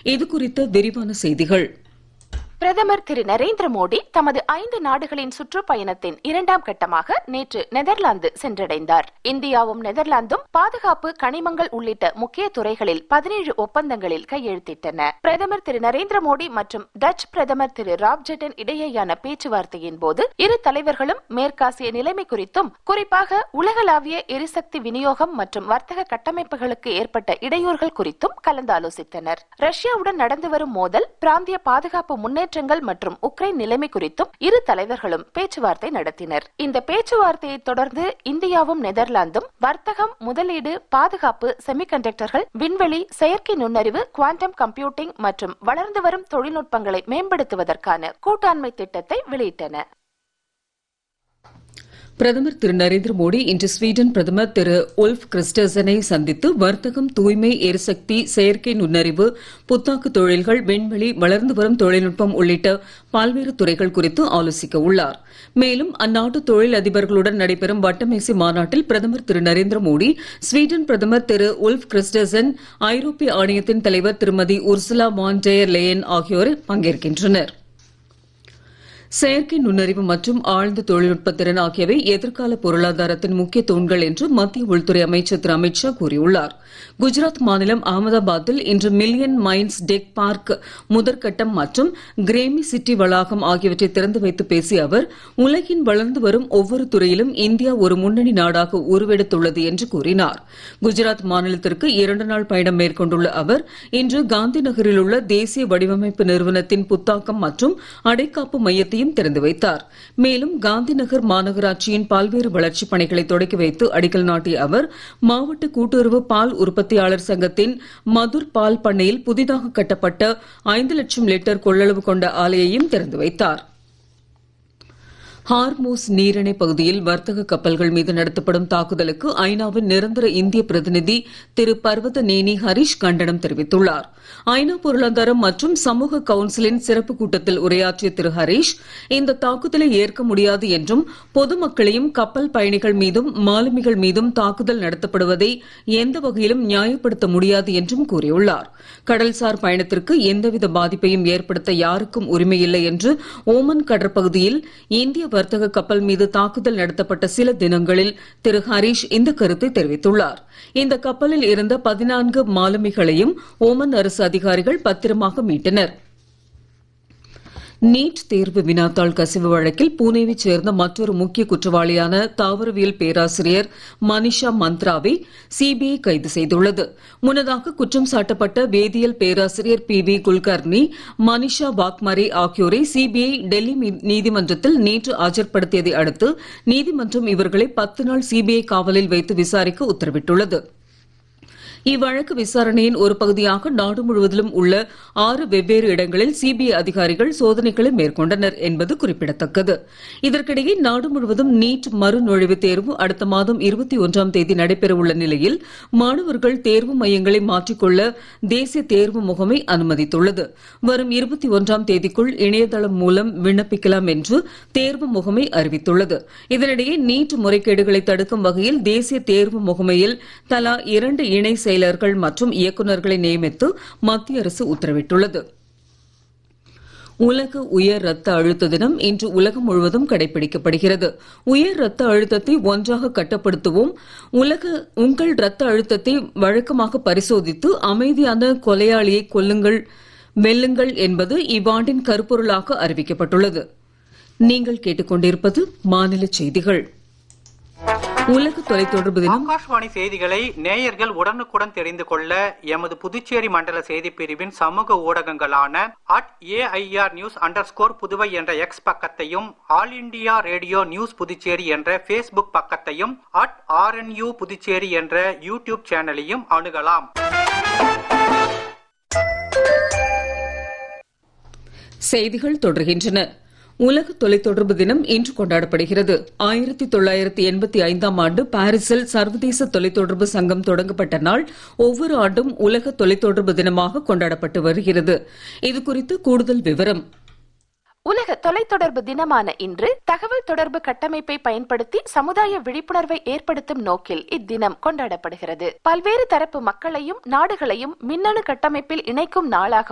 இது குறித்த விரிவான செய்திகள் பிரதமர் திரு நரேந்திர மோடி தமது ஐந்து நாடுகளின் சுற்றுப்பயணத்தின் இரண்டாம் கட்டமாக நேற்று நெதர்லாந்து சென்றடைந்தார் இந்தியாவும் நெதர்லாந்தும் பாதுகாப்பு கனிமங்கள் உள்ளிட்ட முக்கிய துறைகளில் பதினேழு ஒப்பந்தங்களில் கையெழுத்திட்டன பிரதமர் திரு நரேந்திர மோடி மற்றும் டச் பிரதமர் திரு ராப்ஜெட்டன் இடையேயான பேச்சுவார்த்தையின் போது இரு தலைவர்களும் மேற்காசிய நிலைமை குறித்தும் குறிப்பாக உலகளாவிய எரிசக்தி விநியோகம் மற்றும் வர்த்தக கட்டமைப்புகளுக்கு ஏற்பட்ட இடையூறுகள் குறித்தும் கலந்தாலோசித்தனர் ரஷ்யாவுடன் நடந்து வரும் மோதல் பிராந்திய பாதுகாப்பு முன்னேற்ற முன்னேற்றங்கள் மற்றும் உக்ரைன் நிலைமை குறித்தும் இரு தலைவர்களும் பேச்சுவார்த்தை நடத்தினர் இந்த பேச்சுவார்த்தையை தொடர்ந்து இந்தியாவும் நெதர்லாந்தும் வர்த்தகம் முதலீடு பாதுகாப்பு செமிகண்டக்டர்கள் விண்வெளி செயற்கை நுண்ணறிவு குவாண்டம் கம்ப்யூட்டிங் மற்றும் வளர்ந்து வரும் தொழில்நுட்பங்களை மேம்படுத்துவதற்கான கூட்டாண்மை திட்டத்தை வெளியிட்டன பிரதமர் திரு நரேந்திர மோடி இன்று ஸ்வீடன் பிரதமர் திரு உல்ஃப் கிறிஸ்டசனை சந்தித்து வர்த்தகம் தூய்மை எரிசக்தி செயற்கை நுண்ணறிவு புத்தாக்கு தொழில்கள் விண்வெளி வளர்ந்து வரும் தொழில்நுட்பம் உள்ளிட்ட பல்வேறு துறைகள் குறித்து ஆலோசிக்க உள்ளார் மேலும் அந்நாட்டு தொழில் அதிபர்களுடன் நடைபெறும் வட்டமேசை மாநாட்டில் பிரதமர் திரு நரேந்திர மோடி ஸ்வீடன் பிரதமர் திரு உல்ஃப் கிறிஸ்டசன் ஐரோப்பிய ஆணையத்தின் தலைவர் திருமதி உர்சுலா மான் டெயர் லேயன் ஆகியோர் பங்கேற்கின்றனர் செயற்கை நுண்ணறிவு மற்றும் ஆழ்ந்த தொழில்நுட்ப திறன் ஆகியவை எதிர்கால பொருளாதாரத்தின் முக்கிய தூண்கள் என்று மத்திய உள்துறை அமைச்சர் திரு அமித் ஷா கூறியுள்ளார் குஜராத் மாநிலம் அகமதாபாத்தில் இன்று மில்லியன் மைன்ஸ் டெக் பார்க் முதற்கட்டம் மற்றும் கிரேமி சிட்டி வளாகம் ஆகியவற்றை திறந்து வைத்து பேசிய அவர் உலகின் வளர்ந்து வரும் ஒவ்வொரு துறையிலும் இந்தியா ஒரு முன்னணி நாடாக உருவெடுத்துள்ளது என்று கூறினார் குஜராத் மாநிலத்திற்கு இரண்டு நாள் பயணம் மேற்கொண்டுள்ள அவர் இன்று காந்தி நகரில் உள்ள தேசிய வடிவமைப்பு நிறுவனத்தின் புத்தாக்கம் மற்றும் அடைக்காப்பு மையத்தையும் மையத்தையும் திறந்து வைத்தார் மேலும் காந்தி நகர் மாநகராட்சியின் பல்வேறு வளர்ச்சிப் பணிகளை தொடக்கி வைத்து அடிக்கல் நாட்டிய அவர் மாவட்ட கூட்டுறவு பால் உற்பத்தியாளர் சங்கத்தின் மதுர் பால் பண்ணையில் புதிதாக கட்டப்பட்ட ஐந்து லட்சம் லிட்டர் கொள்ளளவு கொண்ட ஆலையையும் திறந்து வைத்தார் ஹார்மோஸ் நீரிணை பகுதியில் வர்த்தக கப்பல்கள் மீது நடத்தப்படும் தாக்குதலுக்கு ஐநாவின் நிரந்தர இந்திய பிரதிநிதி திரு பர்வத நேனி ஹரிஷ் கண்டனம் தெரிவித்துள்ளார் ஐநா பொருளாதாரம் மற்றும் சமூக கவுன்சிலின் சிறப்பு கூட்டத்தில் உரையாற்றிய திரு ஹரிஷ் இந்த தாக்குதலை ஏற்க முடியாது என்றும் பொதுமக்களையும் கப்பல் பயணிகள் மீதும் மாலுமிகள் மீதும் தாக்குதல் நடத்தப்படுவதை எந்த வகையிலும் நியாயப்படுத்த முடியாது என்றும் கூறியுள்ளார் கடல்சார் பயணத்திற்கு எந்தவித பாதிப்பையும் ஏற்படுத்த யாருக்கும் உரிமையில்லை என்று ஓமன் கடற்பகுதியில் இந்திய வர்த்தக கப்பல் மீது தாக்குதல் நடத்தப்பட்ட சில தினங்களில் திரு ஹரீஷ் இந்த கருத்தை தெரிவித்துள்ளார் இந்த கப்பலில் இருந்த பதினான்கு மாலுமிகளையும் ஓமன் அரசு அதிகாரிகள் பத்திரமாக மீட்டனர் நீட் தேர்வு வினாத்தாள் கசிவு வழக்கில் பூனேவைச் சேர்ந்த மற்றொரு முக்கிய குற்றவாளியான தாவரவியல் பேராசிரியர் மனிஷா மந்த்ராவை சிபிஐ கைது செய்துள்ளது முன்னதாக குற்றம் சாட்டப்பட்ட வேதியியல் பேராசிரியர் பி வி குல்கர்னி மனிஷா வாக்மரே ஆகியோரை சிபிஐ டெல்லி நீதிமன்றத்தில் நேற்று ஆஜர்படுத்தியதை அடுத்து நீதிமன்றம் இவர்களை பத்து நாள் சிபிஐ காவலில் வைத்து விசாரிக்க உத்தரவிட்டுள்ளது இவ்வழக்கு விசாரணையின் ஒரு பகுதியாக நாடு முழுவதிலும் உள்ள ஆறு வெவ்வேறு இடங்களில் சிபிஐ அதிகாரிகள் சோதனைகளை மேற்கொண்டனர் என்பது குறிப்பிடத்தக்கது இதற்கிடையே நாடு முழுவதும் நீட் மறுநுழைவுத் தேர்வு அடுத்த மாதம் இருபத்தி ஒன்றாம் தேதி நடைபெறவுள்ள நிலையில் மாணவர்கள் தேர்வு மையங்களை மாற்றிக்கொள்ள தேசிய தேர்வு முகமை அனுமதித்துள்ளது வரும் இருபத்தி ஒன்றாம் தேதிக்குள் இணையதளம் மூலம் விண்ணப்பிக்கலாம் என்று தேர்வு முகமை அறிவித்துள்ளது இதனிடையே நீட் முறைகேடுகளை தடுக்கும் வகையில் தேசிய தேர்வு முகமையில் தலா இரண்டு இணை செயலர்கள் மற்றும் இயக்குநர்களை நியமித்து மத்திய அரசு உத்தரவிட்டுள்ளது உலக உயர் ரத்த அழுத்த தினம் இன்று உலகம் முழுவதும் கடைபிடிக்கப்படுகிறது உயர் ரத்த அழுத்தத்தை ஒன்றாக கட்டுப்படுத்துவோம் உலக உங்கள் ரத்த அழுத்தத்தை வழக்கமாக பரிசோதித்து அமைதியான கொலையாளியை கொல்லுங்கள் வெல்லுங்கள் என்பது இவ்வாண்டின் கருப்பொருளாக அறிவிக்கப்பட்டுள்ளது நீங்கள் கேட்டுக்கொண்டிருப்பது மாநில செய்திகள் உலக தொலைத்தொடர்பு தினம் ஆகாஷ்வாணி செய்திகளை நேயர்கள் உடனுக்குடன் தெரிந்து கொள்ள எமது புதுச்சேரி மண்டல செய்தி பிரிவின் சமூக ஊடகங்களான at AIR news under Puduvai என்ற எக்ஸ் பக்கத்தையும் all India radio news Puducherry என்ற ஃபேஸ்புக் பக்கத்தையும் அட் ஆர்என்யூ புதுச்சேரி என்ற யூடியூப் சேனலையும் அணுகலாம் செய்திகள் தொடர்கின்றன உலக தொலைத்தொடர்பு தினம் இன்று கொண்டாடப்படுகிறது ஆயிரத்தி தொள்ளாயிரத்தி எண்பத்தி ஐந்தாம் ஆண்டு பாரிஸில் சர்வதேச தொலைத்தொடர்பு சங்கம் தொடங்கப்பட்ட நாள் ஒவ்வொரு ஆண்டும் உலக தொலைத்தொடர்பு தினமாக கொண்டாடப்பட்டு வருகிறது இது குறித்து கூடுதல் விவரம் உலக தொலைத்தொடர்பு தினமான இன்று தகவல் தொடர்பு கட்டமைப்பை பயன்படுத்தி சமுதாய விழிப்புணர்வை ஏற்படுத்தும் நோக்கில் இத்தினம் கொண்டாடப்படுகிறது பல்வேறு தரப்பு மக்களையும் நாடுகளையும் மின்னணு கட்டமைப்பில் இணைக்கும் நாளாக